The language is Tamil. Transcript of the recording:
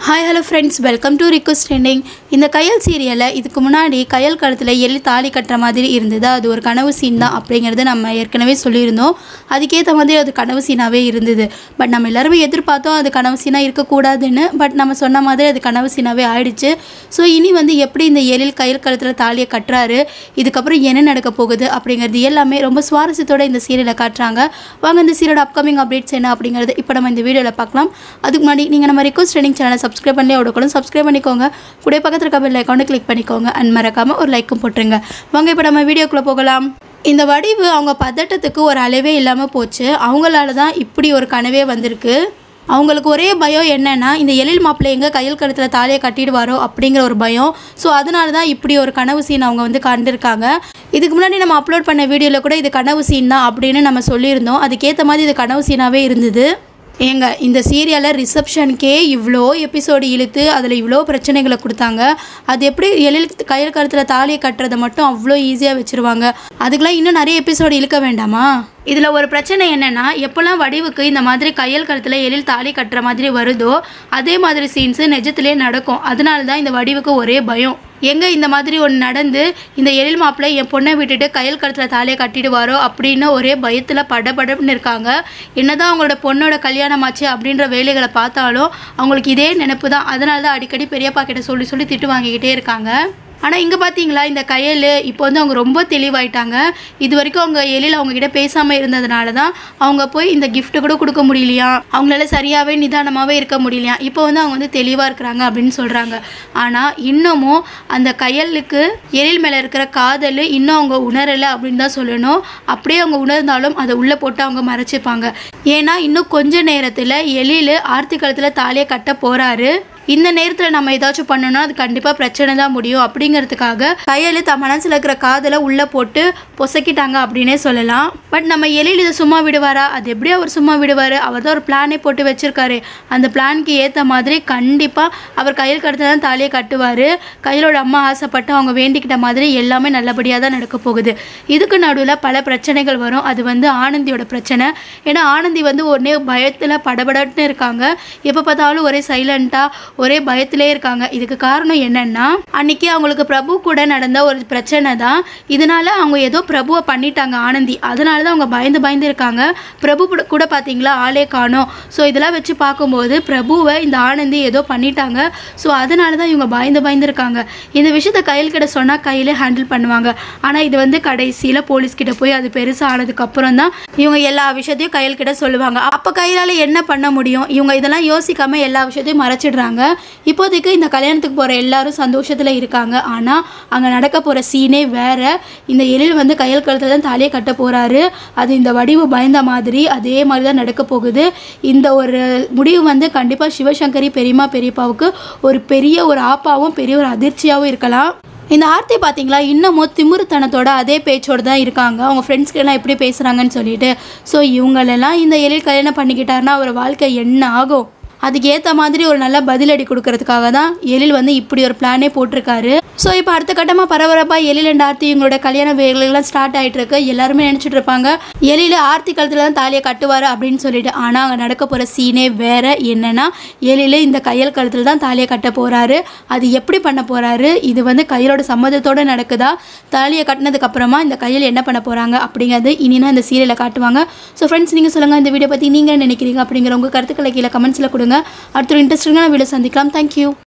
hi hello friends welcome to request trending இந்த கையல் சீரியலில் இதுக்கு முன்னாடி கையல் கழுத்தில் எலி தாலி கட்டுற மாதிரி இருந்தது அது ஒரு கனவு சீன் தான் அப்படிங்கிறது நம்ம ஏற்கனவே சொல்லியிருந்தோம் அதுக்கேற்ற மாதிரி அது கனவு சீனாகவே இருந்தது பட் நம்ம எல்லாருமே எதிர்பார்த்தோம் அது கனவு சீனாக இருக்கக்கூடாதுன்னு பட் நம்ம சொன்ன மாதிரி அது கனவு சீனாகவே ஆயிடுச்சு ஸோ இனி வந்து எப்படி இந்த எழில் கையல் கழுத்தில் தாலியை கட்டுறாரு இதுக்கப்புறம் என்ன நடக்க போகுது அப்படிங்கிறது எல்லாமே ரொம்ப சுவாரஸ்யத்தோட இந்த சீரியலை காட்டுறாங்க வாங்க இந்த சீரியலோட அப்கமிங் அப்டேட்ஸ் என்ன அப்படிங்கிறது இப்போ நம்ம இந்த வீடியோவில் பார்க்கலாம் அதுக்கு முன்னாடி நீங்கள் நம்ம ரிக்வஸ்ட் ட்ரெண்டிங் சேனலை சப்ஸ்கிரைப் பண்ணி கூட சப்ஸ்கிரைப் பண்ணிக்கோங்க கூட பக்கத்தில் இருக்க பெல் ஐக்கானை கிளிக் பண்ணிக்கோங்க அண்ட் மறக்காமல் ஒரு லைக்கும் போட்டுருங்க வாங்க இப்போ நம்ம வீடியோக்குள்ளே போகலாம் இந்த வடிவு அவங்க பதட்டத்துக்கு ஒரு அளவே இல்லாமல் போச்சு அவங்களால தான் இப்படி ஒரு கனவே வந்திருக்கு அவங்களுக்கு ஒரே பயம் என்னன்னா இந்த எழில் மாப்பிள்ளை எங்கே கையில் கழுத்தில் தாலியை கட்டிடுவாரோ அப்படிங்கிற ஒரு பயம் ஸோ அதனால தான் இப்படி ஒரு கனவு சீன் அவங்க வந்து கண்டிருக்காங்க இதுக்கு முன்னாடி நம்ம அப்லோட் பண்ண வீடியோவில் கூட இது கனவு சீன் தான் அப்படின்னு நம்ம சொல்லியிருந்தோம் அதுக்கேற்ற மாதிரி இது கனவு சீனாகவே இருந்தது ஏங்க இந்த சீரியலில் ரிசப்ஷனுக்கே இவ்வளோ எபிசோடு இழுத்து அதில் இவ்வளோ பிரச்சனைகளை கொடுத்தாங்க அது எப்படி எழில் கையில் கழுத்தில் தாலியை கட்டுறதை மட்டும் அவ்வளோ ஈஸியாக வச்சுருவாங்க அதுக்கெலாம் இன்னும் நிறைய எபிசோடு இழுக்க வேண்டாமா இதில் ஒரு பிரச்சனை என்னென்னா எப்போல்லாம் வடிவுக்கு இந்த மாதிரி கையல் கழுத்தில் எழில் தாலி கட்டுற மாதிரி வருதோ அதே மாதிரி சீன்ஸு நிஜத்திலே நடக்கும் அதனால தான் இந்த வடிவுக்கு ஒரே பயம் எங்கே இந்த மாதிரி ஒன்று நடந்து இந்த எழில் மாப்பிள்ளை என் பொண்ணை விட்டுட்டு கையல் கழுத்தில் தாலியை கட்டிடுவாரோ அப்படின்னு ஒரே பயத்தில் படபடன்னு இருக்காங்க என்னதான் அவங்களோட பொண்ணோட கல்யாணம் ஆச்சு அப்படின்ற வேலைகளை பார்த்தாலும் அவங்களுக்கு இதே நினைப்பு தான் அதனால தான் அடிக்கடி பெரியப்பா கிட்ட சொல்லி சொல்லி திட்டு வாங்கிக்கிட்டே இருக்காங்க ஆனால் இங்கே பார்த்தீங்களா இந்த கையல் இப்போ வந்து அவங்க ரொம்ப தெளிவாயிட்டாங்க இது வரைக்கும் அவங்க எழில் அவங்க கிட்ட பேசாமல் இருந்ததுனால தான் அவங்க போய் இந்த gift கூட கொடுக்க முடியலையா அவங்களால சரியாகவே நிதானமாகவே இருக்க முடியலையா இப்போ வந்து அவங்க வந்து தெளிவாக இருக்கிறாங்க அப்படின்னு சொல்கிறாங்க ஆனால் இன்னமும் அந்த கையலுக்கு எழில் மேலே இருக்கிற காதல் இன்னும் அவங்க உணரலை அப்படின்னு தான் சொல்லணும் அப்படியே அவங்க உணர்ந்தாலும் அதை உள்ளே போட்டு அவங்க மறைச்சிப்பாங்க ஏன்னா இன்னும் கொஞ்ச நேரத்தில் எழில் ஆர்த்தி காலத்தில் தாலியை கட்ட போகிறாரு இந்த நேரத்தில் நம்ம ஏதாச்சும் பண்ணோம்னா அது கண்டிப்பாக பிரச்சனை தான் முடியும் அப்படிங்கிறதுக்காக கையில் தன் மனசில் இருக்கிற காதலை உள்ளே போட்டு பொசக்கிட்டாங்க அப்படின்னே சொல்லலாம் பட் நம்ம எழில் இதை சும்மா விடுவாரா அது எப்படி அவர் சும்மா விடுவார் அவர் தான் ஒரு பிளானே போட்டு வச்சிருக்காரு அந்த பிளானுக்கு ஏற்ற மாதிரி கண்டிப்பாக அவர் கையில் கடத்த தான் தாலியை கட்டுவார் கையிலோட அம்மா ஆசைப்பட்டு அவங்க வேண்டிக்கிட்ட மாதிரி எல்லாமே நல்லபடியாக தான் நடக்க போகுது இதுக்கு நடுவில் பல பிரச்சனைகள் வரும் அது வந்து ஆனந்தியோட பிரச்சனை ஏன்னா ஆனந்தி வந்து உடனே பயத்தில் படபடன்னு இருக்காங்க எப்போ பார்த்தாலும் ஒரே சைலண்ட்டாக ஒரே பயத்திலே இருக்காங்க இதுக்கு காரணம் என்னன்னா அன்னைக்கு அவங்களுக்கு பிரபு கூட நடந்த ஒரு பிரச்சனை தான் இதனால அவங்க ஏதோ பிரபுவை பண்ணிட்டாங்க ஆனந்தி அதனால தான் அவங்க பயந்து பயந்து இருக்காங்க பிரபு கூட- கூட பார்த்தீங்களா ஆளே காணோம் ஸோ இதெல்லாம் வச்சு பார்க்கும்போது பிரபுவை இந்த ஆனந்தி ஏதோ பண்ணிட்டாங்க ஸோ அதனால தான் இவங்க பயந்து பயந்து இருக்காங்க இந்த விஷயத்த கையில் கிட்ட சொன்னால் கையிலே ஹேண்டில் பண்ணுவாங்க ஆனால் இது வந்து கடைசியில் போலீஸ் கிட்ட போய் அது பெருசாக ஆனதுக்கு அப்புறம் தான் இவங்க எல்லா விஷயத்தையும் கையில் கிட்ட சொல்லுவாங்க அப்போ கையால் என்ன பண்ண முடியும் இவங்க இதெல்லாம் யோசிக்காம எல்லா விஷயத்தையும் மறைச்சிடுறாங்க இப்போதைக்கு இந்த கல்யாணத்துக்கு போகிற எல்லாரும் சந்தோஷத்தில் இருக்காங்க ஆனால் அங்கே நடக்க போகிற சீனே வேற இந்த எழில் வந்து கையில் கழுத்தில் தான் தாலியை கட்ட போகிறாரு அது இந்த வடிவு பயந்த மாதிரி அதே மாதிரி தான் நடக்க போகுது இந்த ஒரு முடிவு வந்து கண்டிப்பாக சிவசங்கரி பெரியம்மா பெரியப்பாவுக்கு ஒரு பெரிய ஒரு ஆப்பாவும் பெரிய ஒரு அதிர்ச்சியாகவும் இருக்கலாம் இந்த ஆர்த்தி பார்த்தீங்களா இன்னமும் திமிருத்தனத்தோட அதே பேச்சோட தான் இருக்காங்க அவங்க ஃப்ரெண்ட்ஸ்க்கெல்லாம் எப்படி பேசுகிறாங்கன்னு சொல்லிட்டு ஸோ இவங்களெல்லாம் இந்த எழில் கல்யாணம் பண்ணிக்கிட்டாருன்னா அவர் வாழ்க்கை என்ன ஆகும் அதுக்கு ஏற்ற மாதிரி ஒரு நல்ல பதிலடி கொடுக்கறதுக்காக தான் எழில் வந்து இப்படி ஒரு பிளானே போட்டிருக்காரு ஸோ இப்போ அடுத்த கட்டமாக பரபரப்பாக எழில் அண்ட் ஆர்த்தி இவங்களோட கல்யாண வேலைகள்லாம் ஸ்டார்ட் ஆகிட்டு இருக்கு எல்லாருமே நினச்சிட்டு இருப்பாங்க எழில் ஆர்த்தி கழுத்தில் தான் தாலியை கட்டுவார் அப்படின்னு சொல்லிட்டு ஆனால் அங்கே நடக்க போகிற சீனே வேற என்னன்னா எழில் இந்த கையல் கழுத்தில் தான் தாலியை கட்ட போகிறாரு அது எப்படி பண்ண போகிறாரு இது வந்து கையலோட சம்மதத்தோடு நடக்குதா தாலியை கட்டினதுக்கு அப்புறமா இந்த கையில் என்ன பண்ண போகிறாங்க அப்படிங்கிறது இனினா இந்த சீரியலை காட்டுவாங்க ஸோ ஃப்ரெண்ட்ஸ் நீங்கள் சொல்லுங்கள் இந்த வீடியோ பற்றி நீங்கள் என்ன நினைக்கிறீங்க அப்படிங்கிற உங்கள் கருத்துக்களை கீழே கமெண்ட்ஸில் கொடுங்க அடுத்த ஒரு இன்ட்ரெஸ்டிங்கான வீடியோ சந்திக்கலாம் தேங்க்யூ